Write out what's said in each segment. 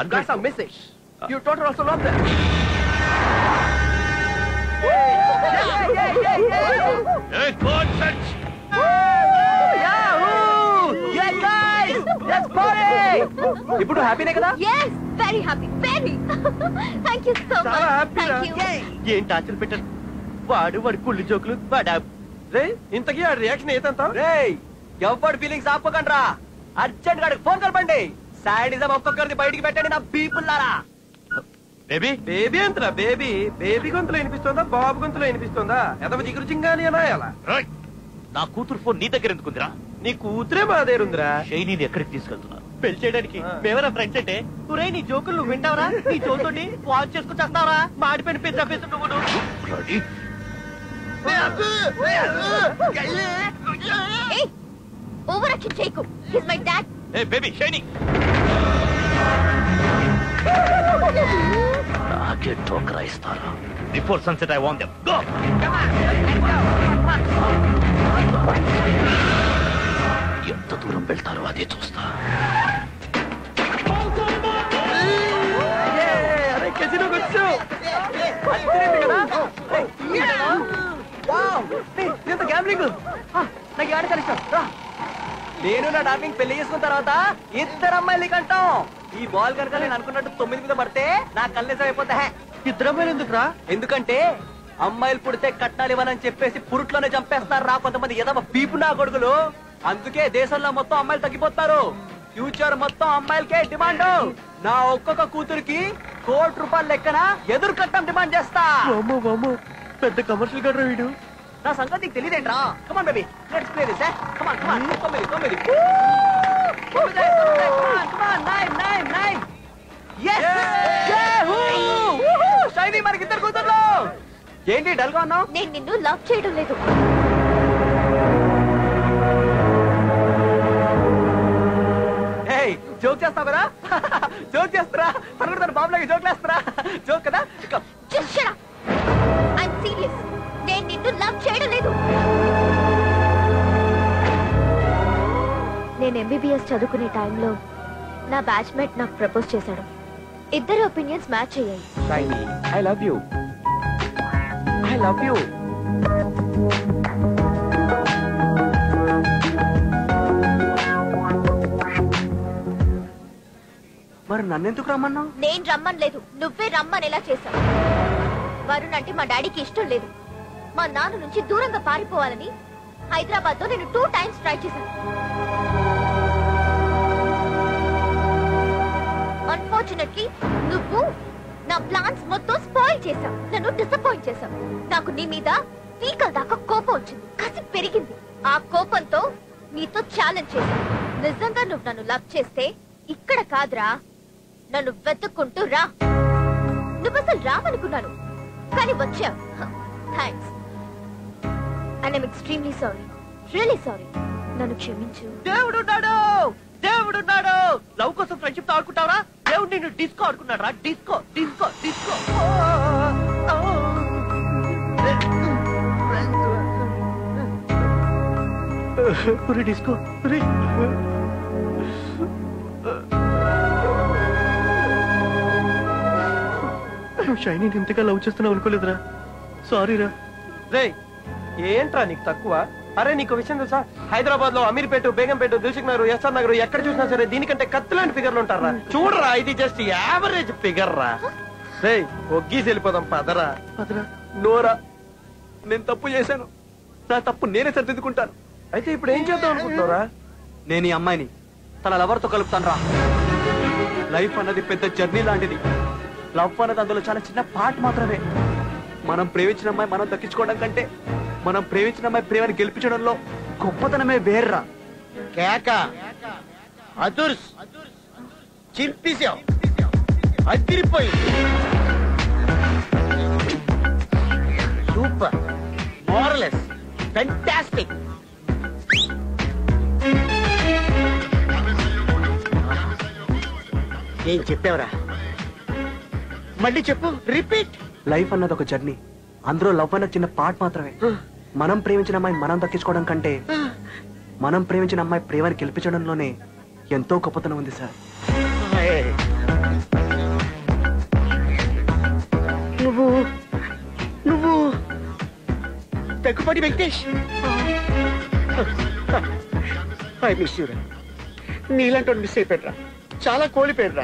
Got some message. You told her also love them. ఇప్పుడు హ్యాపీనే కదా yes very happy very thank you so చాలా much happy రా. Thank you ఏం torture పెట్టారు వాడు వాడి కుళ్ళు జోకులు వాడా రే ఇంతకీ ఆ రియాక్షన్ ఏతంతా రేయ్ ఎవరి ఫీలింగ్స్ ఆపకండ్రా అర్జెంట్ గాడికి ఫోన్ కలపండి సాడిజం ఒక్కొక్కరిది బయటికి పెట్టండి నా పీపుల్లారా బేబీ బేబీ అంతరా బేబీ బేబీ గొంతులో వినిపిస్తుందా బాబు గొంతులో వినిపిస్తుందా ఎదవ జిగురు చింగాని అనాయాల నా కూతురు ఫోన్ నీ దగ్గర ఎందుకుందిరా నీ కూతురే మా దగ్గరుందిరా షైనీని ఎక్కడికి తీసుకెళ్తున్నారు పెళ్లి చేయడానికి మేమరా ఫ్రెండ్స్ అంటే ఒరే నీ జోకులు నువ్వు వింటావరా నీ జోతోటి వాచ్ చేసుకుని చేస్తావరా మాడిపోయిన పెద్ద పెద్ద నువ్వు రెడీ ఏయ్ ఓవర్ యాక్షన్ చేయకు హిస్ మై డాడ్ ఏ బేబీ షైనీ నాకే టోకరా ఇస్తారా before sunset I want them go ఎంత దూరం వెళ్తారో అదే చూస్తా అరే కెసినోకి వచ్చావు ఇంత గ్యామ్లింగ్ నాకు ఆడ కలిసాం రా నేను నా డార్లింగ్ పెళ్లి చేసుకున్న తర్వాత ఇద్దరు అమ్మాయిలు కంటాం ఈ బాల్ కనుక నేను అనుకున్నట్టు తొమ్మిది మీద పడితే నా కళ్ళేసం అయిపోతా ఇద్దరు అమ్మాయిలు ఎందుకురా ఎందుకంటే అమ్మాయిలు పుడితే కట్నాలు ఇవ్వనని చెప్పేసి పురుట్లోనే చంపేస్తారు రా కొంతమంది ఎదవ పీపు నా కొడుకులు అందుకే దేశంలో మొత్తం అమ్మాయిలు తగ్గిపోతారు ఫ్యూచర్ మొత్తం అమ్మాయిలకే డిమాండ్ నా ఒక్కొక్క కూతురికి కోటి రూపాయల లెక్కన ఎదురు కట్టం డిమాండ్ చేస్తా పెద్ద కమర్షియల్ గడ్ర వీడు నా సంగతి నీకు తెలియదేంట్రా come on baby let's play this come on come on తొమ్మిది తొమ్మిది షైనీ మనకి ఇద్దరు కూతుర్లు ఏంటి డల్ గా ఉన్నావు నేను నిన్ను లవ్ చేయడం లేదు ఏయ్ జోక్ చేస్తావు కదా జోక్ చేస్తారా తను కూడా తన బాబులాగా జోక్ వేస్తారా జోక్ కదా ఇక just shut up I am serious నేను నిన్ను లవ్ చేయడం లేదు నేను ఎంబీబీఎస్ చదువుకునే టైంలో నా బ్యాచ్మేట్ నాకు ప్రపోజ్ చేశాడు ఇద్దరు ఒపీనియన్స్ మ్యాచ్ అయ్యాయి Shiny I love you I love you మరి నన్నెందుకు రమ్మన్నావు నేను రమ్మనలేదు నువ్వే రమ్మనేలా చేశావు వరుణ్ అంటే మా డాడీకి ఇష్టం లేదు మా నాన్న నుంచి దూరంగా పారిపోవాలని హైదరాబాద్ లో నేను టూ టైమ్స్ ట్రై చేశాను అన్ఫార్చునేట్లీ నువ్వు నా ప్లాన్స్ మొత్తం స్పాయిల్ చేశావు నన్ను డిసప్పాయింట్ చేశావు నాకు నీ మీద పీకల దాకా కోపం వచ్చింది కసి పెరిగింది ఆ కోపంతో నీతో ఛాలెంజ్ చేశాను నిజంగా నువ్వు నన్ను లవ్ చేస్తే ఇక్కడ కాదురా నన్ను వెతుక్కుంటూ రా నువ్వు అసలు రామనుకున్నాను కానీ వచ్చావు thanks and I'm extremely sorry really sorry నన్ను క్షమించు దేవుడు ఉన్నాడు దేవుడు ఉన్నాడు లవ్ కోసం ఫ్రెండ్షిప్ ఆడుకుంటావరా దేవుడు నిన్ను డిస్కో ఆడుకున్నాడు రా disco disco disco disco Shiny ఇంతగా లవ్ చేస్తున్నావు అనుకోలేదురా సారీ రా రే ఏంట్రా నీకు తక్కువ అరే నీకు విషయం తెలుసా హైదరాబాద్ లో అమీర్పేట బేగంపేట దిల్సుఖ్ నగర్ ఎస్ఆర్ నగర్ ఎక్కడ చూసినా సరే దీనికంటే కత్తిలాంటి ఫిగర్లు ఉంటారా చూడరా ఇది జస్ట్ యావరేజ్ ఫిగర్ రా రే ఒగ్గీసి వెళ్ళిపోదాం పదరా పదరా నోరా నేను తప్పు చేశాను నా తప్పు నేనే సరిదిద్దుకుంటాను అయితే ఇప్పుడు ఏం చేద్దాం అనుకుంటున్నారా నేను ఈ అమ్మాయిని తన లవర్తో కలుపుతాను రా లైఫ్ అన్నది పెద్ద జర్నీ లాంటిది లవ్ అన్నది అందులో చాలా చిన్న పార్ట్ మాత్రమే మనం ప్రేమించిన అమ్మాయి మనం దక్కించుకోవడం కంటే మనం ప్రేమించిన అమ్మాయి ప్రేమని గెలిపించడంలో గొప్పతనమే వేర్రా కేక అదుర్స్ చింపేశావు అదిరిపోయి సూపర్ మోరలెస్ ఫెంటాస్టిక్ ఏం చెప్పావురా మళ్ళీ చెప్పు రిపీట్ లైఫ్ అన్నది ఒక జర్నీ అందులో లవ్ అన్నది చిన్న పార్ట్ మాత్రమే మనం ప్రేమించిన అమ్మాయి మనం దక్కించుకోవడం కంటే మనం ప్రేమించిన అమ్మాయి ప్రేమని గెలిపించడంలోనే ఎంతో గొప్పతనం ఉంది sir Hey. Daggubati Venkatesh I miss యూరా నీలాంటి మిస్ అయిపోయారా చాలా కోల్పోయారా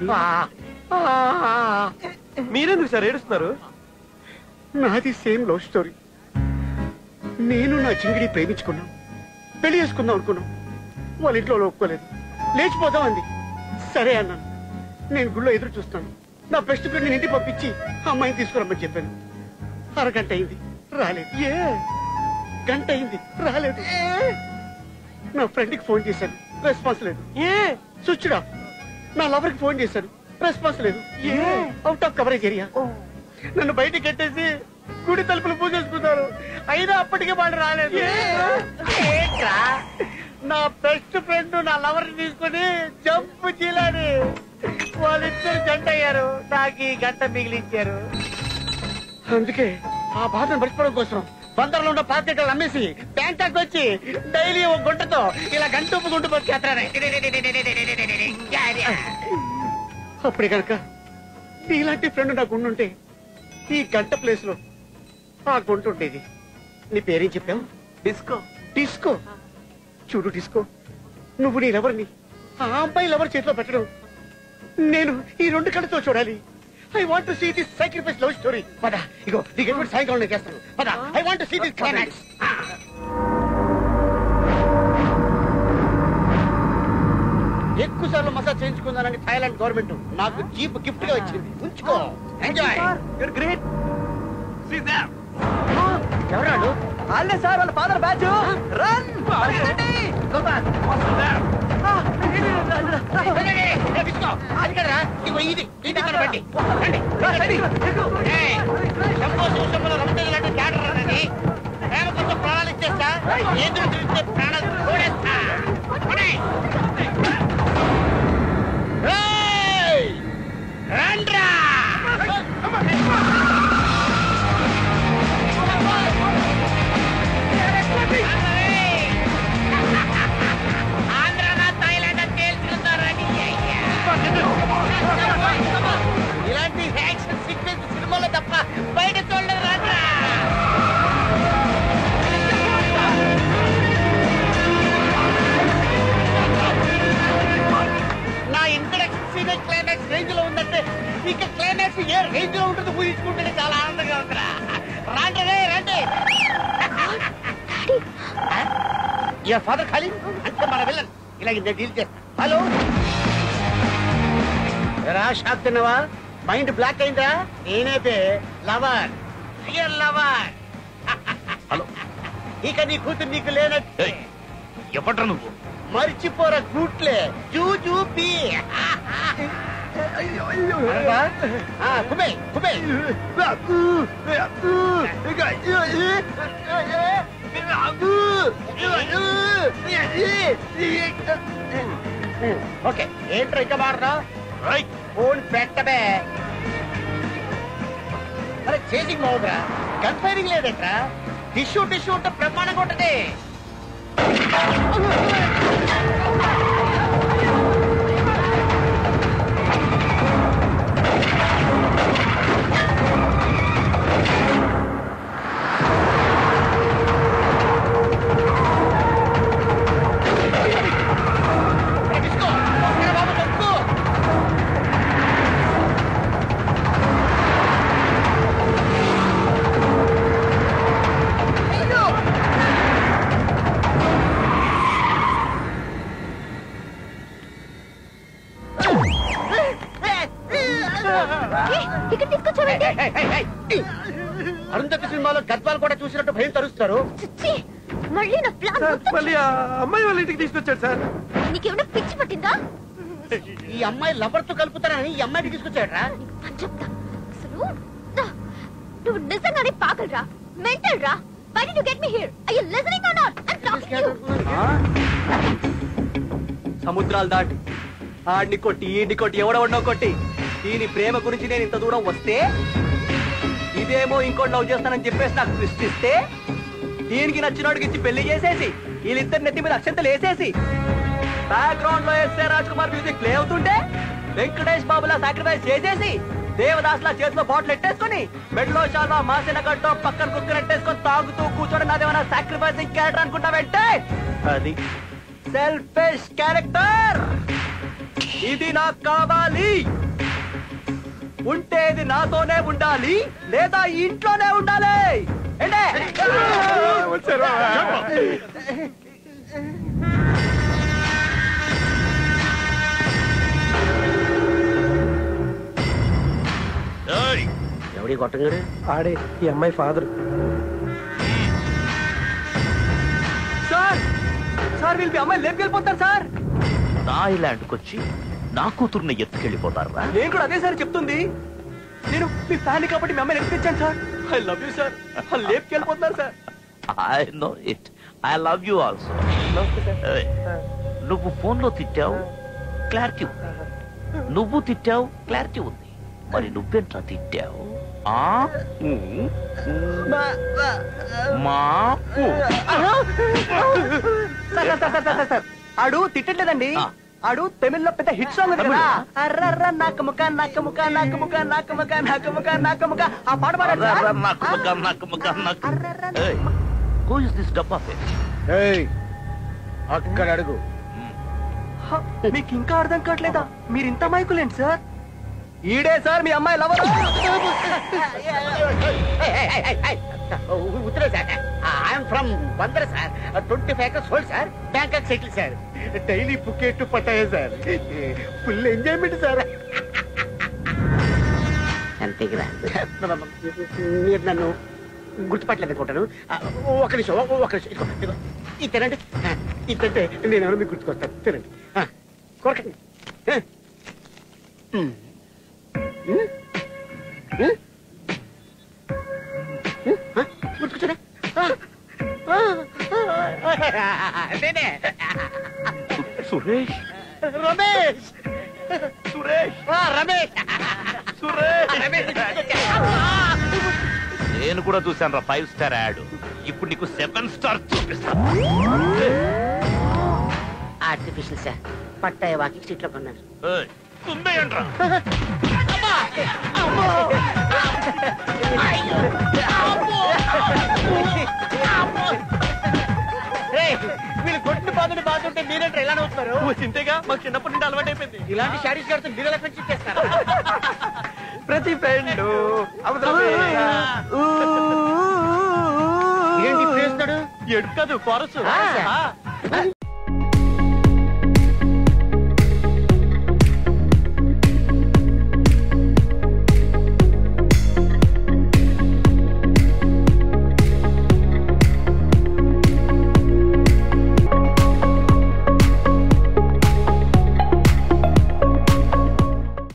మీరెందుకు సార్ ఏడుస్తున్నారు నాది సేమ్ లవ్ స్టోరీ నేను నా చింగిడి ప్రేమించుకున్నాం పెళ్లి చేసుకుందాం అనుకున్నాం వాళ్ళ ఇంట్లో వాళ్ళు ఒప్పుకోలేదు లేచిపోదాం అంది సరే అన్నాను నేను గుళ్ళో ఎదురు చూస్తాను నా బెస్ట్ ఫ్రెండ్ నేను ఇంటికి పంపించి ఆ అమ్మాయిని తీసుకురమ్మని చెప్పాను అరగంట అయింది రాలేదు ఏ గంట అయింది రాలేదు నా ఫ్రెండ్కి ఫోన్ చేశాను రెస్పాన్స్ లేదు ఏ స్విచ్ ఆఫ్ నా లవర్కి ఫోన్ చేశాను రెస్పాన్స్ లేదు ఏ అవుట్ ఆఫ్ కవరేజ్ ఏరియా నన్ను బయటికి కట్టేసి గుడి తలుపులు పూజేసుకున్నారు అయినా అప్పటికే వాళ్ళు రాలేదు ఏంట్రా? నా బెస్ట్ ఫ్రెండ్ నా లవర్ తీసుకుని జంప్ చీలాని వాళ్ళిద్దరు జంట అయ్యారు నాకు ఈ గంట మిగిలించారు అందుకే ఆ బాధను మర్చిపోవడం కోసం బందర్లో ఉన్న పాకెట్లు అమ్మేసి బ్యాంకాక్ వచ్చి డైలీ ఒక గుంటతో ఇలా గంట ఉప్పు గుంటు బతికేస్తానే అప్పుడే కనుక నీలాంటి ఫ్రెండ్ నాకు ఉండుంటే ఈ గంట ప్లేస్ లో ఆ గుంట ఉండేది నీ పేరేం చెప్పావు డిస్కో డిస్కో చూడు డిస్కో నువ్వు నీ లవర్ని ఆ అమ్మాయి లవర్ చేతిలో పెట్టడం నేను ఈ రెండు కళ్ళతో చూడాలి I want to see this sacrifice love story పద ఇగో నీకు ఎప్పుడు సాయంకాలం నేను చేస్తాను పద I want to see this climax ఎక్కువ సార్లు మసాజ్ చేయించుకుందానని థాయిలాండ్ గవర్నమెంట్ నాకు జీప్ గిఫ్ట్ గా వచ్చింది ఉంచుకో ఎంజాయ్ యూర్ గ్రేట్ ఎవరాడు వాళ్ళే సార్ వాళ్ళ ఫాదర్ బ్యాచ్ రన్ అదికరా ఇగో ఇది ఇది ఇక్కడ బండి రండి, రండి. ఏయ్, శంభో శివ శంభోలో రమణయ్య లాంటి థియేటర్ అన్నది. ప్రేమ కోసం ప్రాణాలు ఇచ్చేస్తా ఎదురు తిరిగితే ప్రాణాలు తోడేస్తా రండి. ఏయ్, రండ్రా. ఆంధ్రానా థాయిలాండ్ తేల్చుకుంటారని ఇలాంటి యాక్షన్ సీక్వెన్స్ సినిమాలో తప్ప బయట చూడలేదు రాట్రా నా ఇంట్రడక్షన్ సీన్ క్లైమాక్స్ రేంజ్ లో ఉందంటే ఇక క్లైమాక్స్ ఏ రేంజ్ లో ఉంటుందో ఊహించుకుంటే చాలా ఆనందంగా ఉందిరా రాండి రే, రండి యువర్ ఫాదర్ ఖాళీ అంటే మన విల్లన్ ఇలా ఇంత డీల్ చేస్తా హలో రా షాక్ తిన్నావా మైండ్ బ్లాక్ అయిందా నేనే పే లవర్ రియల్ లవర్ హలో ఇక నీ కూతురు నీకు లేనట్టు ఏయ్, ఎవడ్రా నువ్వు మర్చిపోరా గూట్లే జూ జూ పీ కుబే కుబే ఓకే ఏంట్రా ఇంకా మారరా రైట్ ఫోన్ పెట్టబే అరే చేసింగ్ బాగుందిరా గన్ ఫైరింగ్ లేదట్రా టిష్యూ టిష్యూ ఉంటే బ్రహ్మాండంగా ఉంటది తీసుకో వస్తున్నా బాబు తక్కువ ఏ, ఇక్కడ తీసుకొచ్చావేంటి అరుంధతి సినిమాలో గద్వాలు కూడా చూసినట్టు భయం తరుస్తారు చిచ్చి మళ్ళీ నా ప్లాన్ సార్ మొత్తం మళ్ళీ ఆ అమ్మాయి వాళ్ళ ఇంటికి తీసుకొచ్చాడు సార్ నీకేమైనా పిచ్చి పట్టిందా ఈ అమ్మాయి లవర్ తో కలుపుతానని ఈ అమ్మాయిని తీసుకొచ్చాడరా నీకు పని చెప్తా అసలు నా, నువ్వు నిజంగానే పాగలరా మెంటల్ రా Why did you get me here? Are you listening or not? I'm talking to you. సముద్రాలు దాటి ఆడిని కొట్టి ఈడిని కొట్టి ఎవడెవడనో కొట్టి దీని ప్రేమ గురించి నేను ఇంత దూరం వస్తే ఇదేమో ఇంకోటి లవ్ చేస్తానని చెప్పేసి నాకు ట్విస్ట్ ఇస్తే దీనికి నచ్చినోడికి ఇచ్చి పెళ్లి చేసేసి వీళ్ళిద్దరి నెత్తి మీద అక్షంతలు వేసేసి బ్యాక్గ్రౌండ్ లో S A Raj Kumar music play అవుతుంటే వెంకటేష్ బాబులా సాక్రిఫైస్ చేసేసి దేవదాసుల చేతిలో బాటిల్ ఎట్టేసుకొని మెడలో చాలా మాసిన గడ్డో పక్కన కుక్కర్ ఎట్టేసుకొని తాగుతూ కూర్చోడం నాదేమైనా సాక్రిఫైసింగ్ క్యారెక్టర్ అనుకుంటావంటే అది సెల్ఫిష్ క్యారెక్టర్ ఇది నాకు కావాలి ఉంటే ఇది నాతోనే ఉండాలి లేదా ఈ ఇంట్లోనే ఉండాలి ఏంటే ఏయ్, ఎవడి కొట్టంగాడు ఆడే ఈ అమ్మాయి ఫాదర్ సార్ సార్ వీళ్ళు మీ అమ్మాయి లేపుకెళ్ళిపోతారు సార్ నా ఐలాండ్కి వచ్చి నా కూతుర్ని ఎత్తుకెళ్ళిపోతారా నేను కూడా అదే సార్ చెప్తుంది నేను మీ ఫ్యాన్ కాబట్టి మీ అమ్మాయిని ఎత్తుకొచ్చాను sir I love you sir వాళ్ళు లేపుకెళ్ళిపోతున్నారు sir I know it I love you also నువ్వు ఫోన్లో తిట్టావు క్లారిటీ ఉంది నువ్వు తిట్టావు క్లారిటీ ఉంది మరి నువ్వెంట్లా తిట్టావు ఆ ఊ, మా ఊ. Sir sir sir sir, sir sir ఆడు తిట్టట్లేదండి ఆ. ఆడు తమిళ్లో పెద్ద హిట్ సాంగ్ ఉంది కదా తమిళా? అర్రర్ర నాక ముక నాక ముక నాక ముక నాక ముక నాక ముక నాక ముక ఆ పాట పాడాడు అర్ర, సార్. అర్ర, నాకు ముగ్గ, నాకు ముగ్గ, నాకు అర్రర్ర ఏయ్, who is this డబ్బా ఫేస్ ఏయ్, అక్కడ అడుగు హ, మీకు ఇంకా అర్థం కావట్లేదా మీరు ఇంత మైకులేండి సార్ ఈడే సార్ మీ అమ్మాయి లవర్ ఉత్తరే sir I'm from Bandar sir twenty five acres whole sir Bangkok settle sir daily Phuket Pattaya sir full enjoyment sir అంతేగా మీరు నన్ను గుర్తుపట్టలేదు అనుకుంటాను ఆ, ఒక నిమిషం ఒక ఒక నిమిషం ఇదిగో, ఇదిగో. ఇది తినండి ఆ, ఇది తింటే నేను ఎవరో మీకు గుర్తుకొస్తాను తినండి ఆ, కొరకండి ఆ. ఉమ్. ఉమ్. ఉమ్. ఆ, గుర్తుకొచ్చారా? ఆ, ఆ, నేనే సురేష్ రమేష్ సురేష్ ఆ, రమేష్ సురేష్ రమేష్ నేను కూడా చూశాను రా ఫైవ్ స్టార్ యాడ్ ఇప్పుడు నీకు సెవెన్ స్టార్ చూపిస్తా artificial sir Pattaya walking seat లో కొన్నాను ఏయ్, ఉందేయండ్రా. ఏయ్, వీళ్ళు కొట్టిన బాధని బాగుంటే మీరేంటారు ఎలా నవ్వుతున్నారు చింతేగా మాకు చిన్నప్పటి నుండి అలవాటు అయిపోయింది ఇలాంటి శారీస్ కడితే మీరు ఎలా పెంచి చేస్తారు ప్రతి ఫ్రెండ్ ఏంటి చేస్తాడు ఎడు కాదు కొరసు ఆ.